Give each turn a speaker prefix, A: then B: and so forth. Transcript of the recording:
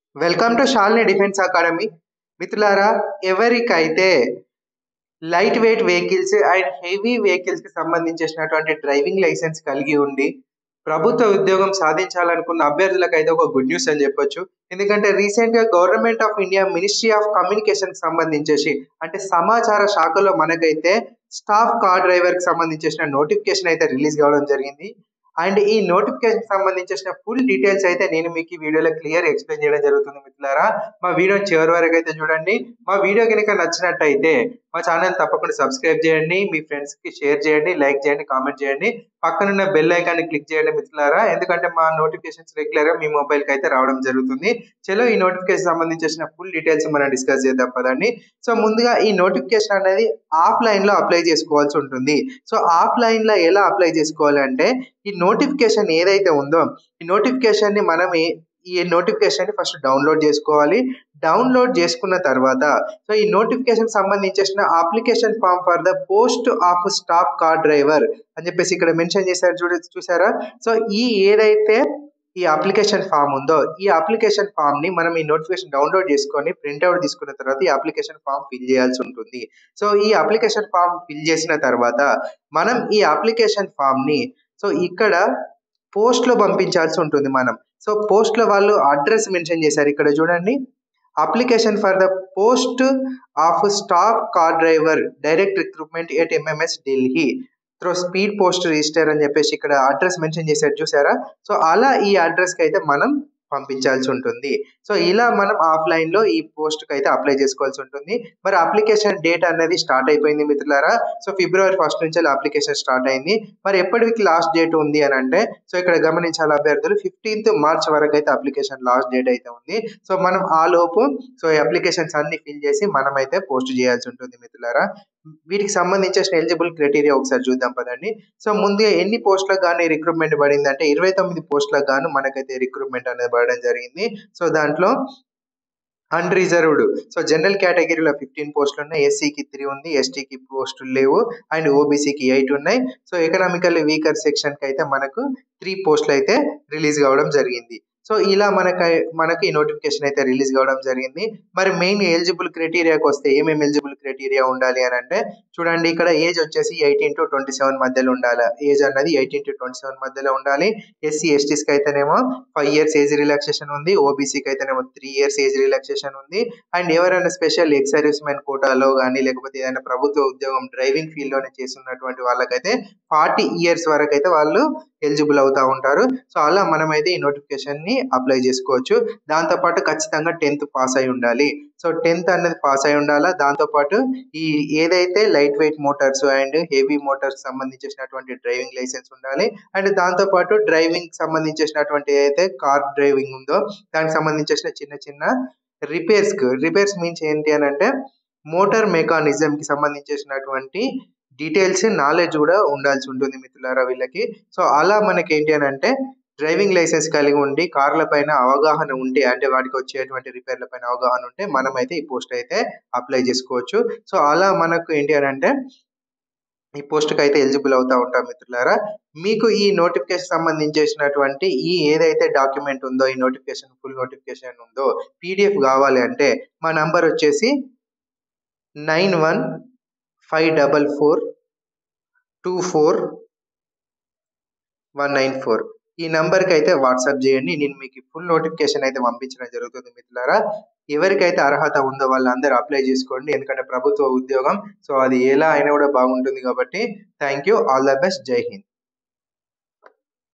A: welcome to Shalini defence academy మిత్రులారా ఎవరికైతే light weight vehicles and heavy vehicles కి సంబంధించినటువంటి డ్రైవింగ్ లైసెన్స్ కలిగి ఉండి ప్రభుత్వ ఉద్యోగం సాధించాలనుకున్న అభ్యర్థులకు అయితే ఒక గుడ్ న్యూస్ అని చెప్పొచ్చు ఎందుకంటే రీసెంట్ గా government of India ministry of communication కి సంబంధించేసి అంటే సమాచార శాఖలో మనకైతే స్టాఫ్ కార్ డ్రైవర్ కి సంబంధించిన నోటిఫికేషన్ అయితే రిలీజ్ కావడం జరిగింది అండ్ ఈ నోటిఫికేషన్ సంబంధించిన ఫుల్ డీటెయిల్స్ అయితే నేను మీకు ఈ వీడియోలో క్లియర్ ఎక్స్ప్లెయిన్ చేయడం జరుగుతుంది మిత్రులారా మా వీడియో చివరి వరకు అయితే చూడండి మా వీడియో కనుక నచ్చినట్టయితే మా ఛానల్ తప్పకుండా సబ్స్క్రైబ్ చేయండి మీ ఫ్రెండ్స్ కి షేర్ చేయండి లైక్ చేయండి కామెంట్ చేయండి పక్కనున్న బెల్ ఐకాన్ని క్లిక్ చేయండి మిత్రులారా ఎందుకంటే మా నోటిఫికేషన్స్ రెగ్యులర్ గా మీ మొబైల్ కి అయితే రావడం జరుగుతుంది చలో ఈ నోటిఫికేషన్ సంబంధించిన ఫుల్ డీటెయిల్స్ మనం డిస్కస్ చేద్దాం పదండి సో ముందుగా ఈ నోటిఫికేషన్ అనేది ఆఫ్లైన్ లో అప్లై చేసుకోవాల్సి ఉంటుంది సో ఆఫ్లైన్ లో ఎలా అప్లై చేసుకోవాలి అంటే ఈ నోటిఫికేషన్ ఏదైతే ఉందో ఈ నోటిఫికేషన్ ని మనం ఈ- ఈ నోటిఫికేషన్ ని ఫస్ట్ డౌన్లోడ్ చేసుకోవాలి డౌన్లోడ్ చేసుకున్న తర్వాత సో ఈ నోటిఫికేషన్ సంబంధించిన application form for the post of staff car driver అని చెప్పేసి ఇక్కడ మెన్షన్ చేశారు చూడ చూసారా సో ఈ ఏదైతే ఈ అప్లికేషన్ ఫామ్ ఉందో ఈ అప్లికేషన్ ఫామ్ ని మనం ఈ నోటిఫికేషన్ డౌన్లోడ్ చేసుకొని ప్రింట్అవుట్ తీసుకున్న తర్వాత ఈ అప్లికేషన్ ఫామ్ ఫిల్ చేయాల్సి ఉంటుంది సో ఈ అప్లికేషన్ ఫామ్ ఫిల్ చేసిన తర్వాత మనం ఈ అప్లికేషన్ ఫామ్ ని సో ఇక్కడ పోస్ట్ లో పంపించాల్సి ఉంటుంది మనం సో పోస్ట్ లో వాళ్ళు అడ్రస్ మెన్షన్ చేశారు ఇక్కడ చూడండి application for the post of staff car driver direct recruitment at MMS Delhi through speed post register అని చెప్పేసి ఇక్కడ అడ్రస్ మెన్షన్ చేశారు చూసారా సో అలా ఈ అడ్రస్ కి అయితే మనం పంపించాల్సి ఉంటుంది సో ఇలా మనం ఆఫ్లైన్ లో ఈ పోస్ట్ కి అయితే అప్లై చేసుకోవాల్సి ఉంటుంది మరి అప్లికేషన్ డేట్ అనేది స్టార్ట్ అయిపోయింది మిత్రులారా సో ఫిబ్రవరి ఫస్ట్ నుంచి అప్లికేషన్ స్టార్ట్ అయింది మరి ఎప్పటికి లాస్ట్ డేట్ ఉంది అని అంటే సో ఇక్కడ గమనించాలి అభ్యర్థులు ఫిఫ్టీన్త్ మార్చ్ వరకు అయితే అప్లికేషన్ లాస్ట్ డేట్ అయితే ఉంది సో మనం ఆ లోపు సో ఈ అప్లికేషన్స్ అన్ని ఫిల్ చేసి మనం అయితే పోస్ట్ చేయాల్సి ఉంటుంది మిత్రులారా వీటికి సంబంధించిన ఎలిజిబుల్ క్రైటీరియా ఒకసారి చూద్దాం పదండి సో ముందుగా ఎన్ని పోస్టులకు గానీ రిక్రూట్మెంట్ పడింది అంటే ఇరవై తొమ్మిది పోస్టులకు గాను మనకైతే రిక్రూట్మెంట్ అనేది పడడం జరిగింది సో దాంట్లో అన్రిజర్వ్డ్ సో జనరల్ కేటగిరీలో ఫిఫ్టీన్ పోస్టులు ఉన్నాయి ఎస్సీకి త్రీ ఉంది ఎస్టీకి పోస్టులు లేవు అండ్ ఓబీసీకి ఎయిట్ ఉన్నాయి సో ఎకనామికల్ వీకర్ సెక్షన్ కి అయితే మనకు త్రీ పోస్టులు అయితే రిలీజ్ కావడం జరిగింది సో ఇలా మనకి మనకి ఈ నోటిఫికేషన్ అయితే రిలీజ్ కావడం జరిగింది మరి మెయిన్ ఎలిజిబుల్ క్రైటీరియాకి వస్తే ఏమేమి ఎలిజిబుల్ క్రైటీరియా ఉండాలి అని అంటే చూడండి ఇక్కడ ఏజ్ వచ్చేసి ఎయిటీన్ టు ట్వంటీ సెవెన్ మధ్యలో ఉండాలి ఏజ్ అన్నది ఎయిటీన్ టు ట్వంటీ సెవెన్ మధ్యలో ఉండాలి ఎస్సీ ఎస్టీస్ కి అయితేనేమో ఫైవ్ ఇయర్స్ ఏజ్ రిలాక్సేషన్ ఉంది ఓబీసీకి అయితేనేమో త్రీ ఇయర్స్ ఏజ్ రిలాక్సేషన్ ఉంది అండ్ ఎవరైనా స్పెషల్ ఎక్స్ సర్వీస్ మెన్ కోటాలో కానీ లేకపోతే ఏదైనా ప్రభుత్వ ఉద్యోగం డ్రైవింగ్ ఫీల్డ్ లోనే చేస్తున్నటువంటి వాళ్ళకైతే ఫార్టీ ఇయర్స్ వరకు అయితే వాళ్ళు ఎలిజిబుల్ అవుతా ఉంటారు సో అలా మనమైతే ఈ నోటిఫికేషన్ ని అప్లై చేసుకోవచ్చు దాంతో పాటు ఖచ్చితంగా టెన్త్ పాస్ అయి ఉండాలి సో టెన్త్ అనేది పాస్ అయి ఉండాలా దాంతో పాటు ఈ ఏదైతే light weight motors and heavy motors సంబంధించినటువంటి డ్రైవింగ్ లైసెన్స్ ఉండాలి అండ్ దాంతో పాటు డ్రైవింగ్ సంబంధించినటువంటి ఏదైతే కార్ డ్రైవింగ్ ఉందో దానికి సంబంధించిన చిన్న చిన్న రిపేర్స్ కు రిపేర్స్ మీన్స్ ఏంటి అని అంటే మోటార్ మెకానిజం కి సంబంధించినటువంటి డీటెయిల్స్ నాలెడ్జ్ కూడా ఉండాల్సి ఉంటుంది మిత్రులారా వీళ్ళకి సో అలా మనకి ఏంటి అని అంటే డ్రైవింగ్ లైసెన్స్ కలిగి ఉండి కార్ల పైన అవగాహన ఉంటే అంటే వాటికి వచ్చేటువంటి రిపేర్ల పైన అవగాహన ఉంటే మనమైతే ఈ పోస్ట్ అయితే అప్లై చేసుకోవచ్చు సో అలా మనకు ఏంటి అని అంటే ఈ పోస్ట్ కి అయితే ఎలిజిబుల్ అవుతా ఉంటాం మిత్రులారా మీకు ఈ నోటిఫికేషన్ సంబంధించినటువంటి ఈ ఏదైతే డాక్యుమెంట్ ఉందో ఈ నోటిఫికేషన్ ఫుల్ నోటిఫికేషన్ ఉందో పీడిఎఫ్ కావాలి అంటే మా నంబర్ వచ్చేసి nine one five double four two four one nine four ఈ నంబర్కి అయితే వాట్సాప్ చేయండి నేను మీకు ఫుల్ నోటిఫికేషన్ అయితే పంపించడం జరుగుతుంది మిత్రులారా ఎవరికైతే అర్హత ఉందో వాళ్ళందరూ అప్లై చేసుకోండి ఎందుకంటే ప్రభుత్వ ఉద్యోగం సో అది ఎలా అయినా కూడా బాగుంటుంది కాబట్టి thank you all the best జై హింద్